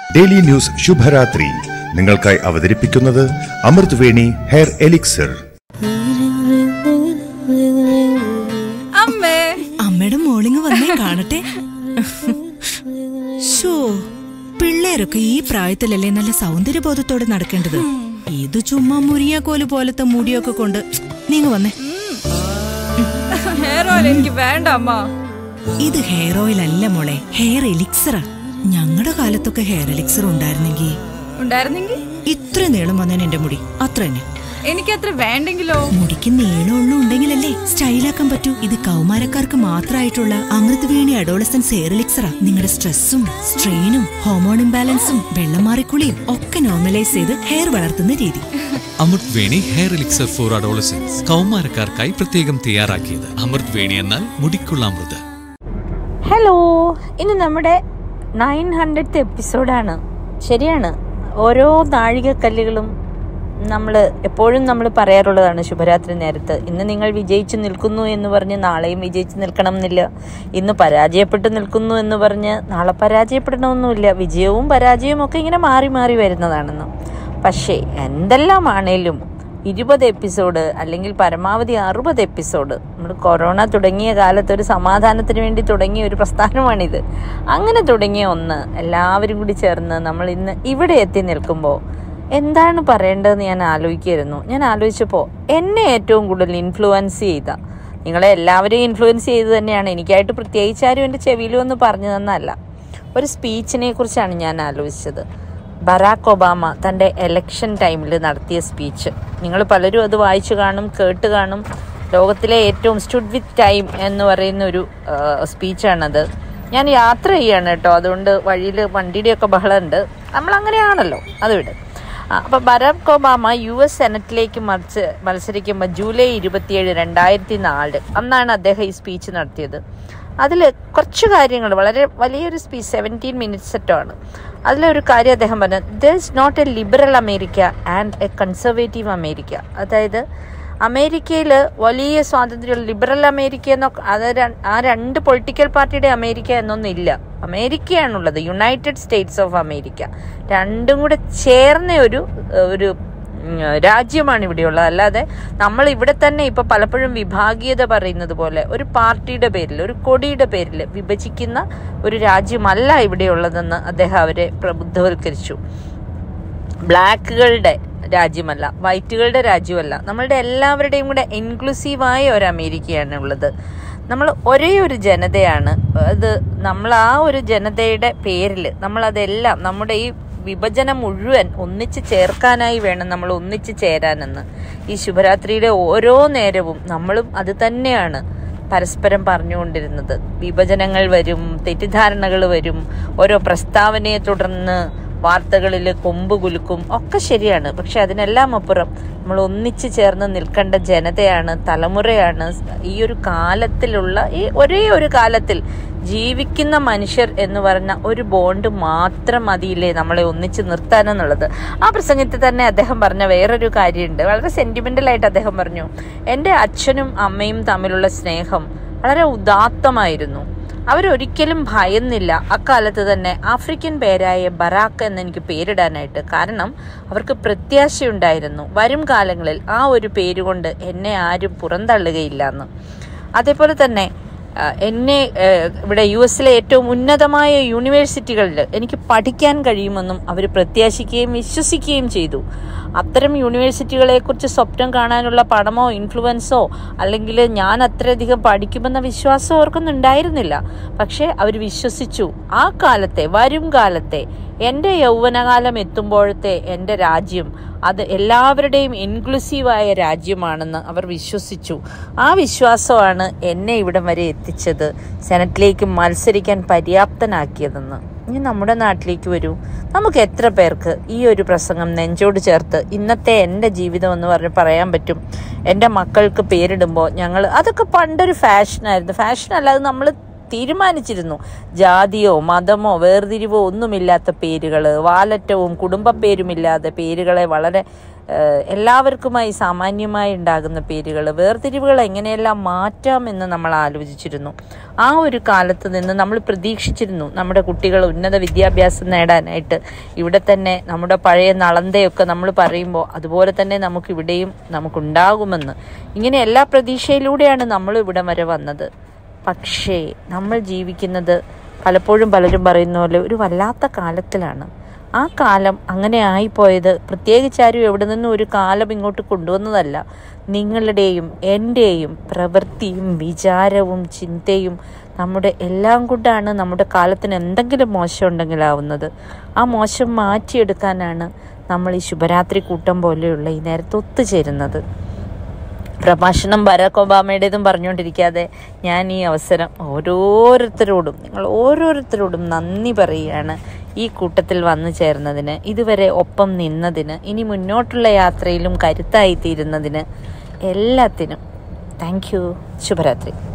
daily news ശുഭരാത്രി നിങ്ങൾക്കായി അവതരിപ്പിക്കുന്നത് അമൃത് വേണി ഹെയർ എലിക്സർ അമ്മേ അമ്മയുടെ മോളിങ് വന്നേ കാണട്ടെ ഷോ പിള്ളേരൊക്കെ ഈ പ്രായത്തിലല്ലേ നല്ല സൗന്ദര്യബോധത്തോടെ നടക്കേണ്ടത് ഇത് ചുമ്മാ മുരിയാക്കോല് പോലത്തെ മുടിയൊക്കെ കൊണ്ട് നീങ്ങ വന്നേ ഹെയർ ഓയിൽ എനിക്ക് വേണ്ട അമ്മ ഇത് ഹെയർ ഓയിൽ അല്ല മോളെ ഹെയർ എലിക്സറാ ഞങ്ങളുടെ കാലത്തൊക്കെ ഹെയർ എലിക്സർ ഉണ്ടായിരുന്നെങ്കിൽ ഉണ്ടായിരുന്നെങ്കിൽ ഇത്ര നീളം വന്നേനെ എന്റെ മുടി അത്ര തന്നെ എനിക്കത്ര വേണ്ടെങ്കിലോ മുടിക്ക് നീളമുള്ള ഉണ്ടെങ്കിലല്ലേ സ്റ്റൈലാക്കാൻ പറ്റൂ ഇത് കൗമാരക്കാർക്ക് മാത്രമായിട്ടുള്ള അമൃത് വേണി അഡോളസൻസ് ഹെയർ എലിക്സറാ നിങ്ങളുടെ സ്ട്രെസ്സും സ്ട്രെയിനും ഹോർമോൺ ഇംബാലൻസും വെള്ളം മാറിക്കുളിയും ഒക്കെ നോർമലൈസ് ചെയ്ത് ഹെയർ വളർത്തുന്ന രീതി Amrut Veni hair elixir for adolescents കൗമാരക്കാർക്കായി പ്രത്യേകം തയ്യാറാക്കിയത് അമൃത് വേണി എന്നാൽ മുടിക്കുള്ള അമൃത് ഹലോ ഇനി നമ്മുടെ നയൻ ഹൺഡ്രഡ് എപ്പിസോഡാണ് ശരിയാണ് ഓരോ നാഴികക്കല്ലുകളും നമ്മൾ എപ്പോഴും നമ്മൾ പറയാറുള്ളതാണ് ശുഭരാത്രി നേരത്ത് ഇന്ന് നിങ്ങൾ വിജയിച്ചു നിൽക്കുന്നു എന്ന് പറഞ്ഞ് നാളെയും വിജയിച്ചു നിൽക്കണം എന്നില്ല ഇന്ന് പരാജയപ്പെട്ട് നിൽക്കുന്നു എന്ന് പറഞ്ഞ് നാളെ പരാജയപ്പെടണമെന്നുമില്ല വിജയവും പരാജയവും ഒക്കെ ഇങ്ങനെ മാറി മാറി വരുന്നതാണെന്ന് പക്ഷേ എന്തെല്ലാമാണേലും ഇരുപത് എപ്പിസോഡ് അല്ലെങ്കിൽ പരമാവധി അറുപത് എപ്പിസോഡ് നമ്മൾ കൊറോണ തുടങ്ങിയ കാലത്ത് ഒരു സമാധാനത്തിന് വേണ്ടി തുടങ്ങിയ ഒരു പ്രസ്ഥാനമാണിത് അങ്ങനെ തുടങ്ങിയ ഒന്ന് എല്ലാവരും കൂടി ചേർന്ന് നമ്മൾ ഇന്ന് ഇവിടെ എത്തി നിൽക്കുമ്പോൾ എന്താണ് പറയേണ്ടതെന്ന് ഞാൻ ആലോചിക്കായിരുന്നു ഞാൻ ആലോചിച്ചപ്പോൾ എന്നെ ഏറ്റവും കൂടുതൽ ഇൻഫ്ലുവൻസ് ചെയ്ത നിങ്ങളെ എല്ലാവരെയും ഇൻഫ്ലുവൻസ് ചെയ്ത് തന്നെയാണ് എനിക്കായിട്ട് പ്രത്യേകിച്ച് ആരും എൻ്റെ ചെവിയിലും ഒന്ന് പറഞ്ഞു തന്നല്ല ഒരു സ്പീച്ചിനെ കുറിച്ചാണ് ഞാൻ ആലോചിച്ചത് ബറാക്ക് ഒബാമ തൻ്റെ എലക്ഷൻ ടൈമിൽ നടത്തിയ സ്പീച്ച് നിങ്ങൾ പലരും അത് വായിച്ചു കാണും കേട്ട് കാണും ലോകത്തിലെ ഏറ്റവും സ്റ്റുഡ് വിത്ത് ടൈം എന്ന് പറയുന്ന ഒരു സ്പീച്ചാണത് ഞാൻ യാത്ര ചെയ്യാണ് കേട്ടോ അതുകൊണ്ട് വഴിയിൽ വണ്ടിയുടെയൊക്കെ ബഹളമുണ്ട് നമ്മൾ അങ്ങനെയാണല്ലോ അത് വിട് ആ, അപ്പൊ ബറാക്ക് ഒബാമ യു എസ് സെനറ്റിലേക്ക് മത്സ മത്സരിക്കുമ്പോൾ ജൂലൈ ഇരുപത്തിയേഴ് രണ്ടായിരത്തി നാല് അന്നാണ് അദ്ദേഹം ഈ സ്പീച്ച് നടത്തിയത് അതിൽ കുറച്ച് കാര്യങ്ങൾ വളരെ വലിയൊരു സ്പീച്ച് സെവൻറ്റീൻ മിനിറ്റ്സ് സെറ്റാണ് അതിലൊരു കാര്യം അദ്ദേഹം പറഞ്ഞു there is not a liberal America and a conservative America അതായത് അമേരിക്കയിൽ വലിയ സ്വാതന്ത്ര്യം ലിബറൽ അമേരിക്ക എന്നൊക്കെ അത് ര- ആ രണ്ട് പൊളിറ്റിക്കൽ പാർട്ടിയുടെ അമേരിക്ക എന്നൊന്നും ഇല്ല അമേരിക്കയാണുള്ളത് യുണൈറ്റഡ് സ്റ്റേറ്റ്സ് ഓഫ് അമേരിക്ക രണ്ടും കൂടെ ചേർന്ന ഒരു ഒരു ഉം, രാജ്യമാണ് ഇവിടെയുള്ളത് അല്ലാതെ നമ്മൾ ഇവിടെ തന്നെ ഇപ്പൊ പലപ്പോഴും വിഭാഗീയത പറയുന്നത് പോലെ ഒരു പാർട്ടിയുടെ പേരിൽ ഒരു കൊടിയുടെ പേരിൽ വിഭജിക്കുന്ന ഒരു രാജ്യമല്ല ഇവിടെയുള്ളതെന്ന് അദ്ദേഹം അവരെ പ്രബുദ്ധവൽക്കരിച്ചു ബ്ലാക്കുകളുടെ രാജ്യമല്ല വൈറ്റുകളുടെ രാജ്യമല്ല നമ്മളുടെ എല്ലാവരുടെയും കൂടെ ഇൻക്ലൂസീവായ ഒരു അമേരിക്കയാണ് ഉള്ളത് നമ്മൾ ഒരേ ഒരു ജനതയാണ് അത് നമ്മൾ ആ ഒരു ജനതയുടെ പേരിൽ നമ്മളതെല്ലാം നമ്മുടെ ഈ വിഭജനം മുഴുവൻ ഒന്നിച്ച് ചേർക്കാനായി വേണം നമ്മൾ ഒന്നിച്ച് ചേരാനെന്ന് ഈ ശുഭരാത്രിയുടെ ഓരോ നേരവും നമ്മളും അത് തന്നെയാണ് പരസ്പരം പറഞ്ഞുകൊണ്ടിരുന്നത് വിഭജനങ്ങൾ വരും തെറ്റിദ്ധാരണകൾ വരും ഓരോ പ്രസ്താവനയെ തുടർന്ന് വാർത്തകളിൽ കൊമ്പ് കുലുക്കും ഒക്കെ ശരിയാണ് പക്ഷെ അതിനെല്ലാം അപ്പുറം നമ്മൾ ഒന്നിച്ചു ചേർന്ന് നിൽക്കേണ്ട ജനതയാണ് തലമുറയാണ് ഈ ഒരു കാലത്തിലുള്ള ഈ ഒരേ ഒരു കാലത്തിൽ ജീവിക്കുന്ന മനുഷ്യർ എന്ന് പറഞ്ഞ ഒരു ബോണ്ട് മാത്രം മതിയില്ലേ നമ്മളെ ഒന്നിച്ച് നിർത്താനെന്നുള്ളത് ആ പ്രസംഗത്തിൽ തന്നെ അദ്ദേഹം പറഞ്ഞ വേറൊരു കാര്യമുണ്ട് വളരെ സെന്റിമെന്റലായിട്ട് അദ്ദേഹം പറഞ്ഞു എൻ്റെ അച്ഛനും അമ്മയും തമ്മിലുള്ള സ്നേഹം വളരെ ഉദാത്തമായിരുന്നു അവരൊരിക്കലും ഭയന്നില്ല അക്കാലത്ത് തന്നെ ആഫ്രിക്കൻ പേരായ ബറാക്ക് എന്ന് എനിക്ക് പേരിടാനായിട്ട് കാരണം അവർക്ക് പ്രത്യാശയുണ്ടായിരുന്നു വരും കാലങ്ങളിൽ ആ ഒരു പേരുകൊണ്ട് എന്നെ ആരും പുറന്തള്ളുകയില്ല എന്ന് അതേപോലെ തന്നെ ആ, എന്നെ ആ, ഇവിടെ യു എസിലെ ഏറ്റവും ഉന്നതമായ യൂണിവേഴ്സിറ്റികളിൽ എനിക്ക് പഠിക്കാൻ കഴിയുമെന്നും അവർ പ്രത്യാശിക്കുകയും വിശ്വസിക്കുകയും ചെയ്തു അത്തരം യൂണിവേഴ്സിറ്റികളെക്കുറിച്ച് സ്വപ്നം കാണാനുള്ള പണമോ ഇൻഫ്ലുവൻസോ അല്ലെങ്കിൽ ഞാൻ അത്രയധികം പഠിക്കുമെന്ന വിശ്വാസം അവർക്കൊന്നും ഉണ്ടായിരുന്നില്ല പക്ഷേ അവർ വിശ്വസിച്ചു ആ കാലത്തെ വരും കാലത്തെ എൻ്റെ യൗവനകാലം എത്തുമ്പോഴത്തെ എൻ്റെ രാജ്യം അത് എല്ലാവരുടെയും ഇൻക്ലൂസീവായ രാജ്യമാണെന്ന് അവർ വിശ്വസിച്ചു ആ വിശ്വാസമാണ് എന്നെ ഇവിടം വരെ എത്തിച്ചത് സെനറ്റിലേക്ക് മത്സരിക്കാൻ പര്യാപ്തനാക്കിയതെന്ന് ഇനി നമ്മുടെ നാട്ടിലേക്ക് വരൂ നമുക്ക് എത്ര പേർക്ക് ഈ ഒരു പ്രസംഗം നെഞ്ചോട് ചേർത്ത് ഇന്നത്തെ എൻ്റെ ജീവിതം എന്ന് പറഞ്ഞ് പറയാൻ പറ്റും എൻ്റെ മക്കൾക്ക് പേരിടുമ്പോൾ ഞങ്ങൾ അതൊക്കെ പണ്ടൊരു ഫാഷനായിരുന്നു ഫാഷൻ അല്ലാതെ നമ്മൾ തീരുമാനിച്ചിരുന്നു ജാതിയോ മതമോ വേർതിരിവോ ഒന്നുമില്ലാത്ത പേരുകൾ വാലറ്റവും കുടുംബ പേരുമില്ലാതെ പേരുകളെ വളരെ ഏഹ് എല്ലാവർക്കുമായി സാമാന്യമായി ഉണ്ടാകുന്ന പേരുകൾ വേർതിരിവുകൾ എങ്ങനെയെല്ലാം മാറ്റാമെന്ന് നമ്മൾ ആലോചിച്ചിരുന്നു ആ ഒരു കാലത്ത് നിന്ന് നമ്മൾ പ്രതീക്ഷിച്ചിരുന്നു നമ്മുടെ കുട്ടികൾ ഉന്നത വിദ്യാഭ്യാസം നേടാനായിട്ട് ഇവിടെ തന്നെ നമ്മുടെ പഴയ നളന്തയൊക്കെ നമ്മൾ പറയുമ്പോൾ അതുപോലെ തന്നെ നമുക്ക് ഇവിടെയും നമുക്കുണ്ടാകുമെന്ന് ഇങ്ങനെ എല്ലാ പ്രതീക്ഷയിലൂടെയാണ് നമ്മൾ ഇവിടെ വരെ വന്നത് പക്ഷേ നമ്മൾ ജീവിക്കുന്നത് പലപ്പോഴും പലരും പറയുന്ന പോലെ ഒരു വല്ലാത്ത കാലത്തിലാണ് ആ കാലം അങ്ങനെ ആയിപ്പോയത് പ്രത്യേകിച്ച് ആരും എവിടെ നിന്നും ഒരു കാലം ഇങ്ങോട്ട് കൊണ്ടുവന്നതല്ല നിങ്ങളുടെയും എൻ്റെയും പ്രവൃത്തിയും വിചാരവും ചിന്തയും നമ്മുടെ എല്ലാം കൊണ്ടാണ് നമ്മുടെ കാലത്തിന് എന്തെങ്കിലും മോശം ഉണ്ടെങ്കിലാവുന്നത് ആ മോശം മാറ്റിയെടുക്കാനാണ് നമ്മൾ ഈ ശുഭരാത്രി കൂട്ടം പോലെയുള്ള ഈ നേരത്തെ ഒത്തുചേരുന്നത് പ്രഭാഷണം ബരാക് ഒബാമയുടേതും പറഞ്ഞുകൊണ്ടിരിക്കാതെ ഞാൻ ഈ അവസരം ഓരോരുത്തരോടും നിങ്ങൾ ഓരോരുത്തരോടും നന്ദി പറയുകയാണ് ഈ കൂട്ടത്തിൽ വന്നു ചേർന്നതിന് ഇതുവരെ ഒപ്പം നിന്നതിന് ഇനി മുന്നോട്ടുള്ള യാത്രയിലും കരുത്തായി തീരുന്നതിന് എല്ലാത്തിനും താങ്ക് യു ശുഭരാത്രി